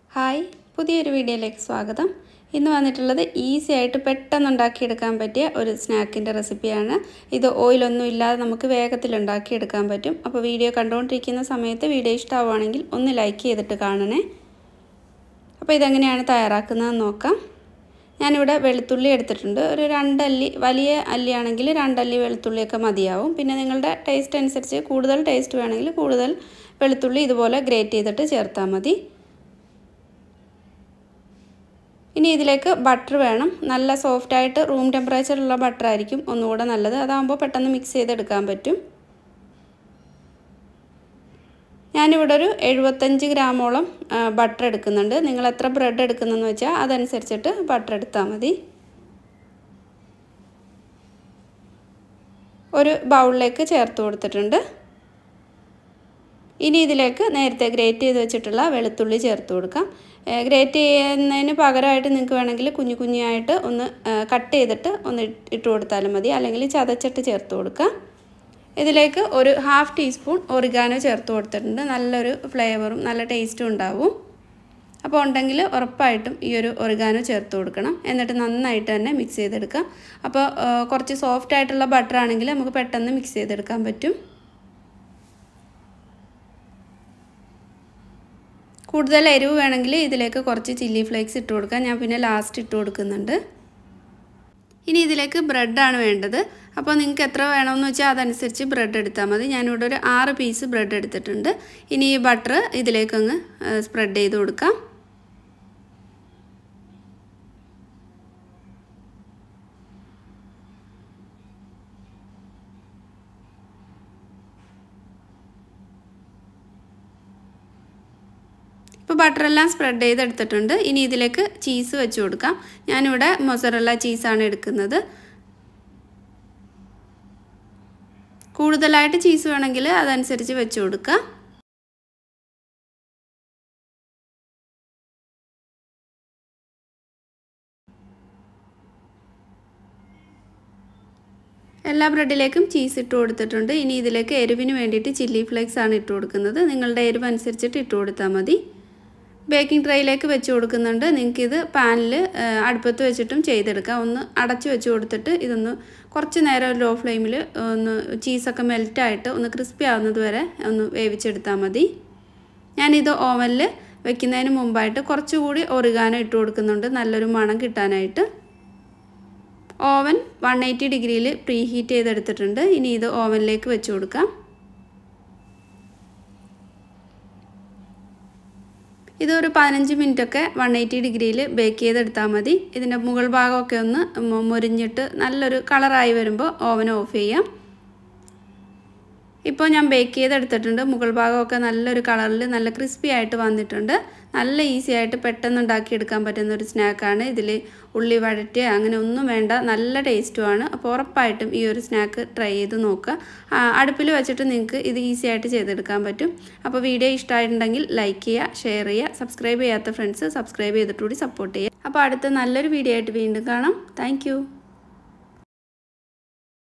hi പുതിയൊരു വീഡിയോയിലേക്ക് സ്വാഗതം ഇന്ന് വന്നിട്ടുള്ളത് ഈസി ആയിട്ട് പെട്ടെന്ന് ഉണ്ടാക്കിയെടുക്കാൻ പറ്റിയ ഒരു സ്നാക്കിൻ്റെ റെസിപ്പിയാണ് ഇത് ഓയിലൊന്നും ഇല്ലാതെ നമുക്ക് വേഗത്തിൽ ഉണ്ടാക്കിയെടുക്കാൻ പറ്റും അപ്പോൾ വീഡിയോ കണ്ടുകൊണ്ടിരിക്കുന്ന സമയത്ത് വീഡിയോ ഇഷ്ടമാവുകയാണെങ്കിൽ ഒന്ന് ലൈക്ക് ചെയ്തിട്ട് കാണണേ അപ്പോൾ ഇതെങ്ങനെയാണ് തയ്യാറാക്കുന്നതെന്ന് നോക്കാം ഞാനിവിടെ വെളുത്തുള്ളി എടുത്തിട്ടുണ്ട് ഒരു രണ്ടല്ലി വലിയ അല്ലിയാണെങ്കിൽ രണ്ടല്ലി വെളുത്തുള്ളിയൊക്കെ മതിയാവും പിന്നെ നിങ്ങളുടെ ടേസ്റ്റ് അനുസരിച്ച് കൂടുതൽ ടേസ്റ്റ് വേണമെങ്കിൽ കൂടുതൽ വെളുത്തുള്ളി ഇതുപോലെ ഗ്രേറ്റ് ചെയ്തിട്ട് ചേർത്താൽ മതി ഇനി ഇതിലേക്ക് ബട്ടർ വേണം നല്ല സോഫ്റ്റായിട്ട് റൂം ടെമ്പറേച്ചറിലുള്ള ബട്ടർ ആയിരിക്കും ഒന്നുകൂടെ നല്ലത് അതാകുമ്പോൾ പെട്ടെന്ന് മിക്സ് ചെയ്തെടുക്കാൻ പറ്റും ഞാനിവിടെ ഒരു എഴുപത്തഞ്ച് ഗ്രാമോളം ബട്ടർ എടുക്കുന്നുണ്ട് നിങ്ങൾ എത്ര ബ്രെഡ് എടുക്കുന്നതെന്ന് വെച്ചാൽ അതനുസരിച്ചിട്ട് ബട്ടർ എടുത്താൽ മതി ഒരു ബൗളിലേക്ക് ചേർത്ത് കൊടുത്തിട്ടുണ്ട് ഇനി ഇതിലേക്ക് നേരത്തെ ഗ്രേറ്റ് ചെയ്ത് വെച്ചിട്ടുള്ള വെളുത്തുള്ളി ചേർത്ത് കൊടുക്കാം ഗ്രേറ്റ് ചെയ്യുന്നതിന് പകരമായിട്ട് നിങ്ങൾക്ക് വേണമെങ്കിൽ കുഞ്ഞു കുഞ്ഞായിട്ട് ഒന്ന് കട്ട് ചെയ്തിട്ട് ഒന്ന് ഇട്ട് കൊടുത്താലും മതി അല്ലെങ്കിൽ ചതച്ചിട്ട് ചേർത്ത് കൊടുക്കാം ഇതിലേക്ക് ഒരു ഹാഫ് ടീസ്പൂൺ ഒറിഗാനോ ചേർത്ത് കൊടുത്തിട്ടുണ്ട് നല്ലൊരു ഫ്ലേവറും നല്ല ടേസ്റ്റും ഉണ്ടാവും അപ്പോൾ ഉണ്ടെങ്കിൽ ഉറപ്പായിട്ടും ഈ ഒരു ഒറിഗാനോ ചേർത്ത് കൊടുക്കണം എന്നിട്ട് നന്നായിട്ട് തന്നെ മിക്സ് ചെയ്തെടുക്കാം അപ്പോൾ കുറച്ച് സോഫ്റ്റ് ആയിട്ടുള്ള ബട്ടർ ആണെങ്കിൽ നമുക്ക് പെട്ടെന്ന് മിക്സ് ചെയ്തെടുക്കാൻ പറ്റും കൂടുതൽ എരിവ് വേണമെങ്കിൽ ഇതിലേക്ക് കുറച്ച് ചില്ലി ഫ്ലേക്സ് ഇട്ട് കൊടുക്കാം ഞാൻ പിന്നെ ലാസ്റ്റ് ഇട്ട് കൊടുക്കുന്നുണ്ട് ഇനി ഇതിലേക്ക് ബ്രെഡാണ് വേണ്ടത് അപ്പോൾ നിങ്ങൾക്ക് എത്ര വേണമെന്ന് വെച്ചാൽ അതനുസരിച്ച് ബ്രെഡ് എടുത്താൽ മതി ഞാനിവിടെ ഒരു ആറ് പീസ് ബ്രെഡ് എടുത്തിട്ടുണ്ട് ഇനി ഈ ബട്ടർ ഇതിലേക്കങ്ങ് സ്പ്രെഡ് ചെയ്ത് കൊടുക്കാം ഇപ്പോൾ ബട്ടറെല്ലാം സ്പ്രെഡ് ചെയ്തെടുത്തിട്ടുണ്ട് ഇനി ഇതിലേക്ക് ചീസ് വെച്ച് കൊടുക്കാം ഞാനിവിടെ മൊസറല്ല ചീസാണ് എടുക്കുന്നത് കൂടുതലായിട്ട് ചീസ് വേണമെങ്കിൽ അതനുസരിച്ച് വെച്ച് കൊടുക്കുക എല്ലാ ബ്രെഡിലേക്കും ചീസ് ഇട്ട് കൊടുത്തിട്ടുണ്ട് ഇനി ഇതിലേക്ക് എരിവിന് വേണ്ടിയിട്ട് ചില്ലി ഫ്ലേക്സ് ആണ് ഇട്ട് കൊടുക്കുന്നത് നിങ്ങളുടെ എരിവ് അനുസരിച്ചിട്ട് ഇട്ട് കൊടുത്താൽ മതി ബേക്കിംഗ് ട്രേയിലേക്ക് വെച്ച് കൊടുക്കുന്നുണ്ട് നിങ്ങൾക്കിത് പാനിൽ അടുപ്പത്ത് വെച്ചിട്ടും ചെയ്തെടുക്കാം ഒന്ന് അടച്ച് വെച്ച് കൊടുത്തിട്ട് ഇതൊന്ന് കുറച്ച് നേരം ലോ ഫ്ലെയിമിൽ ഒന്ന് ചീസൊക്കെ മെൽറ്റായിട്ട് ഒന്ന് ക്രിസ്പി ആവുന്നത് വരെ ഒന്ന് വേവിച്ചെടുത്താൽ മതി ഞാനിത് ഓവനിൽ വെക്കുന്നതിന് മുമ്പായിട്ട് കുറച്ചുകൂടി ഒറിഗാനോ ഇട്ട് കൊടുക്കുന്നുണ്ട് നല്ലൊരു മണം കിട്ടാനായിട്ട് ഓവൻ വൺ എയ്റ്റി ഡിഗ്രിയിൽ പ്രീ ഹീറ്റ് ചെയ്തെടുത്തിട്ടുണ്ട് ഇനി ഇത് ഓവനിലേക്ക് വെച്ച് കൊടുക്കാം ഇതൊരു പതിനഞ്ച് മിനിറ്റൊക്കെ വൺ എയ്റ്റി ഡിഗ്രിയിൽ ബേക്ക് ചെയ്തെടുത്താൽ മതി ഇതിൻ്റെ മുകൾ ഭാഗമൊക്കെ ഒന്ന് മുരിഞ്ഞിട്ട് നല്ലൊരു കളറായി വരുമ്പോൾ ഓവൻ ഓഫ് ചെയ്യാം ഇപ്പോൾ ഞാൻ ബേക്ക് ചെയ്തെടുത്തിട്ടുണ്ട് മുകൾ ഭാഗമൊക്കെ നല്ലൊരു കളറിൽ നല്ല ക്രിസ്പി ആയിട്ട് വന്നിട്ടുണ്ട് നല്ല ഈസി ആയിട്ട് പെട്ടെന്ന് ഉണ്ടാക്കിയെടുക്കാൻ പറ്റുന്ന ഒരു സ്നാക്കാണ് ഇതിൽ ഉള്ളി വഴറ്റുക അങ്ങനെ ഒന്നും വേണ്ട നല്ല ടേസ്റ്റുമാണ് അപ്പോൾ ഉറപ്പായിട്ടും ഈ ഒരു സ്നാക്ക് ട്രൈ ചെയ്ത് നോക്കുക അടുപ്പിൽ വെച്ചിട്ട് നിങ്ങൾക്ക് ഇത് ഈസി ആയിട്ട് ചെയ്തെടുക്കാൻ പറ്റും അപ്പോൾ വീഡിയോ ഇഷ്ടമായിട്ടുണ്ടെങ്കിൽ ലൈക്ക് ചെയ്യുക ഷെയർ ചെയ്യുക സബ്സ്ക്രൈബ് ചെയ്യാത്ത ഫ്രണ്ട്സ് സബ്സ്ക്രൈബ് ചെയ്തിട്ടുകൂടി സപ്പോർട്ട് ചെയ്യുക അപ്പോൾ അടുത്ത നല്ലൊരു വീഡിയോ ആയിട്ട് വീണ്ടും കാണാം താങ്ക്